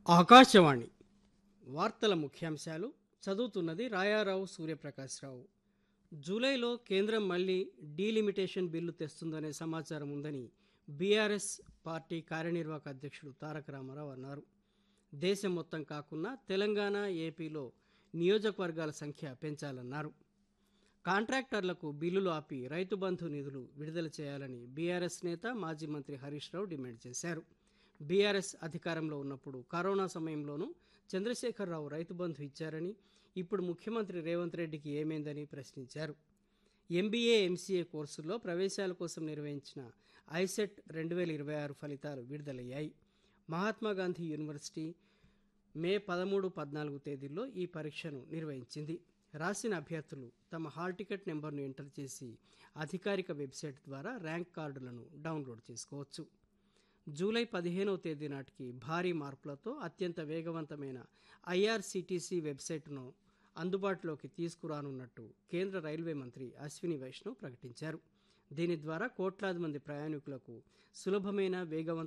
ఆకాశవాణి వార్తల ముఖ్యాంశాలు చదువుతున్నది రాయారావు సూర్యప్రకాశ్రావు జూలైలో కేంద్రం మళ్లీ డీలిమిటేషన్ బిల్లు తెస్తుందనే సమాచారం ఉందని బీఆర్ఎస్ పార్టీ కార్యనిర్వాహక అధ్యక్షుడు తారక రామారావు అన్నారు దేశం మొత్తం కాకుండా తెలంగాణ ఏపీలో నియోజకవర్గాల సంఖ్య పెంచాలన్నారు కాంట్రాక్టర్లకు బిల్లులు ఆపి రైతు బంధు నిధులు విడుదల చేయాలని బీఆర్ఎస్ నేత మాజీ మంత్రి హరీష్ రావు డిమాండ్ చేశారు బీఆర్ఎస్ అధికారంలో ఉన్నప్పుడు కరోనా సమయంలోనూ చంద్రశేఖరరావు రైతు బంధు ఇచ్చారని ఇప్పుడు ముఖ్యమంత్రి రేవంత్ రెడ్డికి ఏమైందని ప్రశ్నించారు ఎంబీఏ ఎంసీఏ కోర్సుల్లో ప్రవేశాల కోసం నిర్వహించిన ఐసెట్ రెండు వేల ఇరవై ఆరు ఫలితాలు విడుదలయ్యాయి మహాత్మా గాంధీ యూనివర్సిటీ మే పదమూడు పద్నాలుగు తేదీల్లో ఈ పరీక్షను నిర్వహించింది రాసిన అభ్యర్థులు తమ హాల్ టికెట్ నెంబర్ను ఎంటర్ చేసి అధికారిక వెబ్సైట్ ద్వారా ర్యాంక్ కార్డులను డౌన్లోడ్ చేసుకోవచ్చు జూలై పదిహేనవ తేదీ నాటికి భారీ మార్పులతో అత్యంత వేగవంతమైన ఐఆర్సిటీసీ వెబ్సైట్ను అందుబాటులోకి తీసుకురానున్నట్టు కేంద్ర రైల్వే మంత్రి అశ్విని వైష్ణవ్ ప్రకటించారు దీని ద్వారా కోట్లాది మంది ప్రయాణికులకు సులభమైన వేగవంతమైన